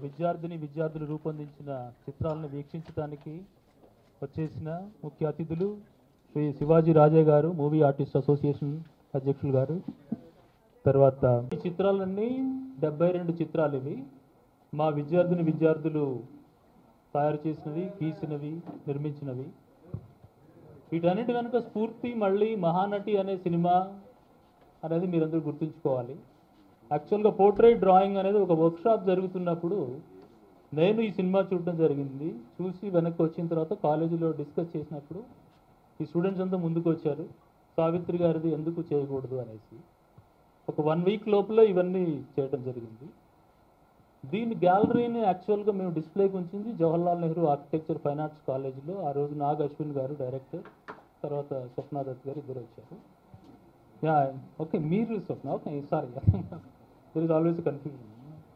విద్యార్థిని విద్యార్థులు రూపొందించిన చిత్రాలను వీక్షించడానికి వచ్చేసిన ముఖ్య అతిథులు శ్రీ శివాజీ రాజే గారు మూవీ ఆర్టిస్ట్ అసోసియేషన్ అధ్యక్షులు గారు తర్వాత ఈ చిత్రాలన్నీ డెబ్బై రెండు చిత్రాలు ఇవి మా విద్యార్థిని విద్యార్థులు తయారు చేసినవి గీసినవి నిర్మించినవి వీటన్నిటి కనుక స్ఫూర్తి మళ్ళీ మహానటి అనే సినిమా అనేది మీరందరూ గుర్తుంచుకోవాలి యాక్చువల్గా పోర్ట్రేట్ డ్రాయింగ్ అనేది ఒక వర్క్షాప్ జరుగుతున్నప్పుడు నేను ఈ సినిమా చూడడం జరిగింది చూసి వెనక్కి వచ్చిన తర్వాత కాలేజీలో డిస్కస్ చేసినప్పుడు ఈ స్టూడెంట్స్ అంతా ముందుకు వచ్చారు సావిత్రి గారిది ఎందుకు చేయకూడదు అనేసి ఒక వన్ వీక్ లోపల ఇవన్నీ చేయడం జరిగింది దీని గ్యాలరీని యాక్చువల్గా మేము డిస్ప్లేకి ఉంచింది Jawaharlal Nehru architecture fine arts కాలేజీలో ఆ రోజు నాగ్ అశ్విన్ గారు డైరెక్టర్ తర్వాత స్వప్నా దత్ గారు ఇద్దరు వచ్చారు యా ఓకే మీరు Swapna okay sorry there is always confusion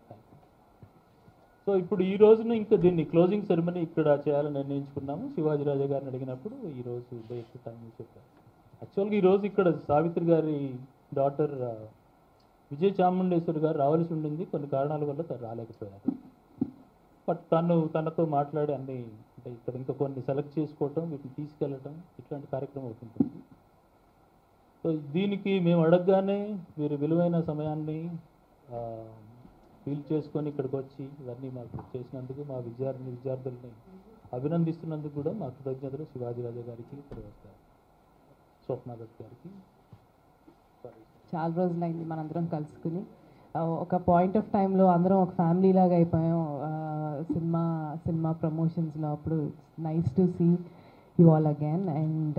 so ఇప్పుడు ఈ రోజున ఇంకా దీన్ని క్లోజింగ్ సెరమనీ ఇక్కడ చేయాలని నిర్ణయించుకున్నాము శివాజీ రాజా గారిని అడిగినప్పుడు ఈ రోజు డేట్ టైం చెప్పారు యాక్చువల్గా ఈ రోజు ఇక్కడ సావిత్రి గారి డాటర్ విజయ చాముండేశ్వరి గారు రావాల్సి ఉండింది కొన్ని కారణాల వల్ల తను రాలేకపోయారు బట్ తను తనతో మాట్లాడి అన్ని అంటే ఇక్కడ ఇంకా కొన్ని సెలెక్ట్ చేసుకోవటం వీటిని తీసుకెళ్ళటం ఇట్లాంటి కార్యక్రమం అవుతుంటుంది సో దీనికి మేము అడగగానే వీరి విలువైన సమయాన్ని ఫీల్ చేసుకొని ఇక్కడికి వచ్చి ఇవన్నీ మాకు చేసినందుకు మా విద్యార్థిని విద్యార్థుల్ని అభినందిస్తున్నందుకు కూడా మా కృతజ్ఞతలు శివాజీ రాజా గారికి తర్వాత స్వప్న దత్ గారికి సారీ చాలా రోజులైంది మనందరం కలుసుకుని ఆ, ఒక పాయింట్ ఆఫ్ టైంలో అందరం ఒక ఫ్యామిలీ లాగా అయిపోయాం ఆ, సినిమా సినిమా ప్రమోషన్స్లో అప్పుడు nice to see you all again and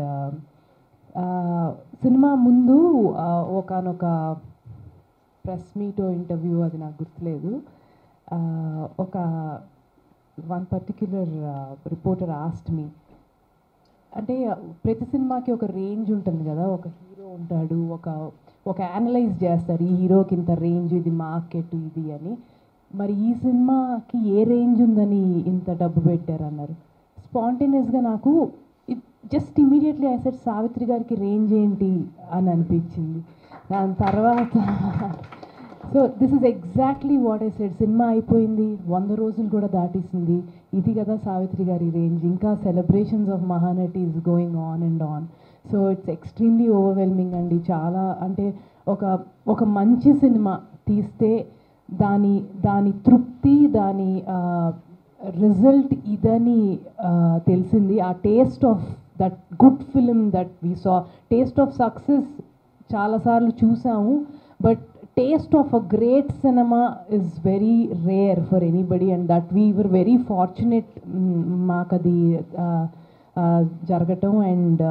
cinema ముందు ఒకనొక ప్రెస్ మీటో ఇంటర్వ్యూ అది నాకు గుర్తులేదు ఆ, ఒక one particular reporter asked me అంటే ప్రతి సినిమాకి ఒక రేంజ్ ఉంటుంది కదా ఒక హీరో ఉంటాడు ఒక ఒక అనలైజ్ చేస్తారు ఈ హీరోకి ఇంత రేంజ్ ఇది మార్కెట్ ఇది అని మరి ఈ సినిమాకి ఏ రేంజ్ ఉందని ఇంత డబ్బు పెట్టారు అన్నారు స్పాంటేనియస్గా నాకు just immediately I said Savitri గారికి రేంజ్ ఏంటి అని అనిపించింది దాని తర్వాత so this is exactly what I said cinema అయిపోయింది వంద రోజులు కూడా దాటేసింది ఇది కదా సావిత్రి గారి రేంజ్ ఇంకా celebrations of Mahanati is going on and on so it's extremely overwhelming అండి చాలా అంటే ఒక ఒక మంచి సినిమా తీస్తే దాని దాని తృప్తి దాని రిజల్ట్ ఇదని ఆ, తెలిసింది ఆ taste of that good film that we saw taste of success చాలాసార్లు చూసాము but taste of a great cinema is very rare for anybody and that we were very fortunate మాకు అది ఆ, ఆ, జరగటం అండ్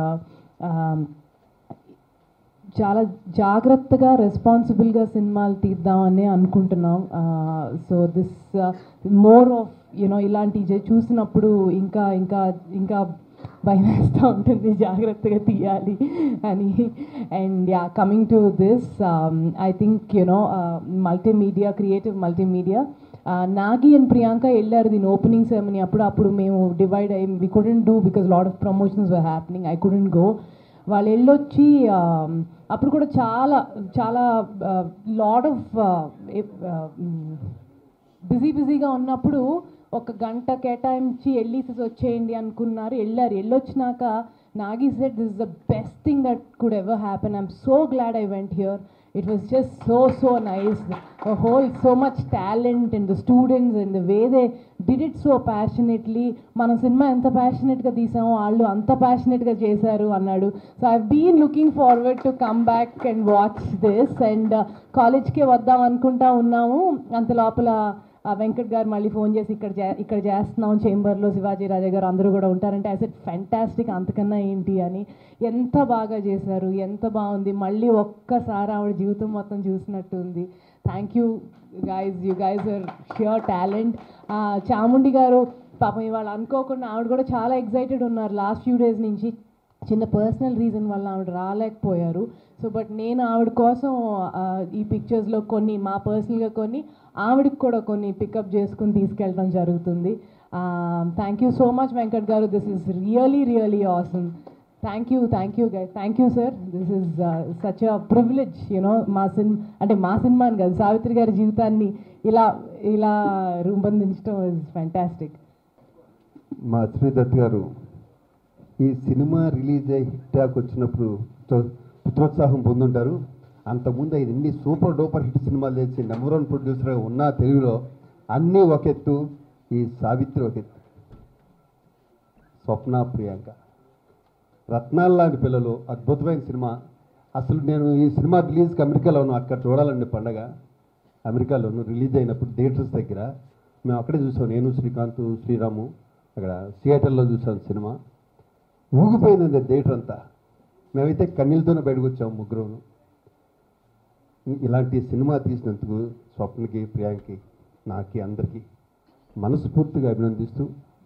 చాలా జాగ్రత్తగా రెస్పాన్సిబుల్గా సినిమాలు తీద్దామని అనుకుంటున్నాం so this more of you know ఇలాంటి చూసినప్పుడు ఇంకా ఇంకా ఇంకా భయం వేస్తూ ఉంటుంది జాగ్రత్తగా తీయాలి అని and yeah coming to this I think you know multimedia creative multimedia Nagi and Priyanka వెళ్ళారు దీని ఓపెనింగ్ సెరమనీ అప్పుడు అప్పుడు మేము డివైడ్ అయ్యి we couldn't do because lot of promotions were happening I couldn't go వాళ్ళు వెళ్ళొచ్చి um, అప్పుడు కూడా చాలా చాలా లాట్ ఆఫ్ బిజీ బిజీగా ఉన్నప్పుడు ఒక గంట కేటాయించి వెళ్ళేసి వచ్చేయండి అనుకున్నారు వెళ్ళారు వెళ్ళొచ్చినాక Nagi said this the best thing that could ever happen I'm so glad I went here it was just so so nice whole so much talent and the students and the way they did it so passionately మన cinema ఎంత ప్యాషనెట్గా తీసామో వాళ్ళు అంత ప్యాషనెట్గా చేశారు అన్నాడు so I been looking forward to come back and watch this and కాలేజ్కే వద్దాం అనుకుంటా ఉన్నాము అంత లోపల ఆ వెంకట్ గారు మళ్ళీ ఫోన్ చేసి ఇక్కడ చే ఇక్కడ చేస్తున్నాం చేంబర్లో శివాజీ రాజా గారు అందరూ కూడా ఉంటారంటే యాజ్ ఇట్ ఫెంటాస్టిక్ అంతకన్నా ఏంటి అని ఎంత బాగా చేశారు ఎంత బాగుంది మళ్ళీ ఒక్కసారి ఆవిడ జీవితం మొత్తం చూసినట్టు ఉంది thank you guys you guys are sure talent Chamundi garu పాపం ఇవాళ అనుకోకుండా ఆవిడ కూడా చాలా ఎగ్జైటెడ్ ఉన్నారు లాస్ట్ ఫ్యూ డేస్ నుంచి చిన్న పర్సనల్ రీజన్ వల్ల ఆవిడ రాలేకపోయారు సో బట్ నేను ఆవిడ కోసం ఆ, ఈ పిక్చర్స్లో కొన్ని మా పర్సనల్గా కొన్ని ఆవిడకి కూడా కొన్ని పికప్ చేసుకుని తీసుకెళ్ళడం జరుగుతుంది thank you so much Venkat garu this is really really awesome thank you thank you guys thank you sir this is such a privilege you know మా సినిమా అంటే మా సినిమాని కాదు సావిత్రి గారి జీవితాన్ని ఇలా ఇలా రూపొందించడం ఇస్ ఫ్యాంటాస్టిక్ మా శ్రీదత్ గారు ఈ సినిమా రిలీజ్ అయ్యి హిట్ టాక్ వచ్చినప్పుడు తో- పుత్రోత్సాహం పొందుంటారు అంతకుముందు ఆయన ఎన్ని సూపర్ డూపర్ హిట్ సినిమాలు చేసి నెంబర్ వన్ ప్రొడ్యూసర్గా ఉన్న తెలుగులో అన్నీ ఒక ఎత్తు ఈ సావిత్రి ఒక ఎత్తు స్వప్న ప్రియాంక రత్నాలు లాంటి పిల్లలు అద్భుతమైన సినిమా అసలు నేను ఈ సినిమా రిలీజ్కి అమెరికాలోను అక్కడ చూడాలండి పండగ అమెరికాలోను రిలీజ్ అయినప్పుడు థియేటర్స్ దగ్గర మేము అక్కడే చూసాం నేను శ్రీకాంత్ శ్రీరాము అక్కడ సియాటర్లో చూసాం సినిమా ఊగిపోయిందండి థియేటర్ అంతా మేమైతే కన్నీళ్ళతోనే బయటకు వచ్చాము ముగ్గురును ఇలాంటి సినిమా తీసినందుకు స్వప్నకి ప్రియాంకి నాకి అందరికీ మనస్ఫూర్తిగా అభినందిస్తూ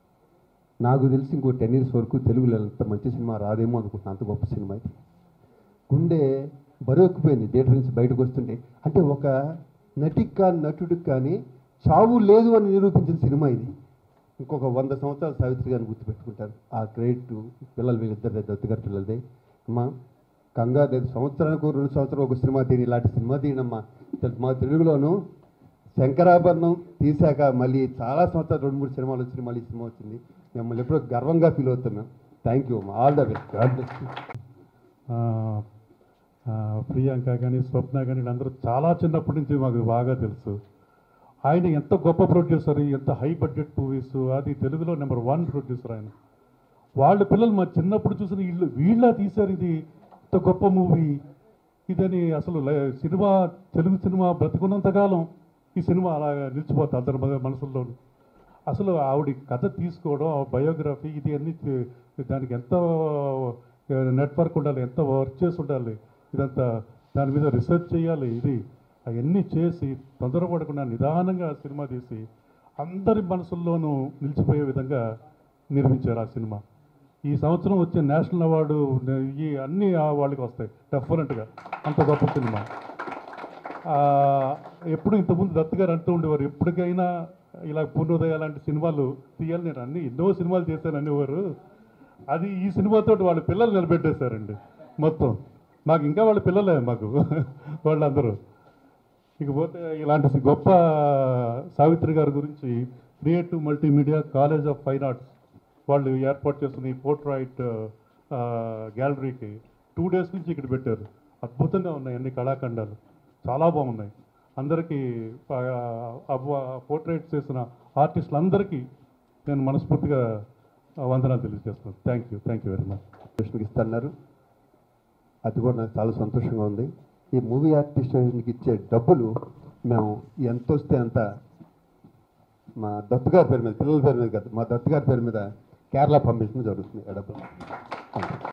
నాకు తెలిసి ఇంకో టెన్ ఇయర్స్ వరకు తెలుగులో అంత మంచి సినిమా రాదేమో అనుకుంటున్నాను అంత గొప్ప సినిమా ఇది గుండె బరువెక్కిపోయింది థియేటర్ నుంచి బయటకు వస్తుంటే అంటే ఒక నటికి కానీ నటుడికి కానీ చావు లేదు అని నిరూపించిన సినిమా ఇది ఇంకొక వంద సంవత్సరాలు సావిత్రి గారిని గుర్తుపెట్టుకుంటారు ఆ క్రెడిట్ పిల్లలు వీళ్ళిద్దరు దత్తగారి పిల్లలదే అమ్మా కంగారు లేదు సంవత్సరానికి రెండు సంవత్సరాలు ఒక సినిమా తీని ఇలాంటి సినిమా తీయనమ్మా తెలు- మా తెలుగులోను శంకరాభరణం తీశాక మళ్ళీ చాలా సంవత్సరాలు రెండు మూడు సినిమాలు వచ్చి మళ్ళీ ఈ సినిమా వచ్చింది మిమ్మల్ని ఎప్పుడో గర్వంగా ఫీల్ అవుతాం మేము thank you all the best God bless you ఆ, ఆ, ప్రియాంక కానీ స్వప్న కానీ వీళ్ళందరూ చాలా చిన్నప్పటి నుంచి మాకు బాగా తెలుసు ఆయన ఎంత గొప్ప ప్రొడ్యూసర్ ఎంత హై బడ్జెట్ మూవీస్ అది తెలుగులో నెంబర్ వన్ ప్రొడ్యూసర్ ఆయన వాళ్ళ పిల్లలు మా చిన్నప్పుడు చూసిన వీళ్ళు వీళ్ళ తీశారు ఇది ఇంత గొప్ప మూవీ ఇదని అసలు లై- సినిమా తెలుగు సినిమా బ్రతుకున్నంతకాలం ఈ సినిమా అలా నిలిచిపోతుంది అందరి మన- మనసుల్లోనూ అసలు ఆవిడ కథ తీసుకోవడం ఆ బయోగ్రఫీ ఇది అన్ని చే- దానికి ఎంత నెట్వర్క్ ఉండాలి ఎంత వర్క్ చేసి ఉండాలి ఇదంతా దాని మీద రీసెర్చ్ చేయాలి ఇది అవన్నీ చేసి తొందరపడకుండా నిదానంగా ఆ సినిమా తీసి అందరి మనసుల్లోనూ నిలిచిపోయే విధంగా నిర్మించారు ఆ సినిమా ఈ సంవత్సరం వచ్చే నేషనల్ అవార్డు ఈ అన్ని ఆ వాళ్ళకి వస్తాయి డెఫినెట్గా అంత గొప్ప సినిమా ఆ, ఎప్పుడు ఇంతకుముందు దత్ గారు అంటూ ఉండేవారు ఎప్పటికైనా ఇలా పూర్ణోదయ లాంటి సినిమాలు తీయాలి నేను అన్ని ఎన్నో సినిమాలు చేశాను అనేవారు అది ఈ సినిమాతో వాళ్ళ పిల్లలు నిలబెట్టేశారండి మొత్తం మాకు ఇంకా వాళ్ళ పిల్లలే మాకు వాళ్ళందరూ ఇకపోతే ఇలాంటి గొప్ప సావిత్రి గారి గురించి creative multimedia college of fine arts వాళ్ళు ఏర్పాటు చేస్తున్న ఈ పోర్ట్రైట్ గ్యాలరీకి టూ డేస్ నుంచి ఇక్కడ పెట్టారు అద్భుతంగా ఉన్నాయి అన్ని కళాఖండాలు చాలా బాగున్నాయి అందరికీ పోర్ట్రైట్స్ చేసిన ఆర్టిస్టులందరికీ నేను మనస్ఫూర్తిగా ఆ, వందనాలు తెలియజేస్తున్నాను thank you thank you very much అసోసియేషన్కి ఇస్తున్నారు అది కూడా నాకు చాలా సంతోషంగా ఉంది ఈ మూవీ ఆర్టిస్ట్ అసోసియేషన్కి ఇచ్చే డబ్బులు మేము ఎంత వస్తే అంత మా దత్తు గారి పేరు మీద పిల్లల పేరు మీద కాదు మా దత్తు గారి పేరు మీద కేరళ పంపించడం జరుగుతుంది ఆ డబ్బులు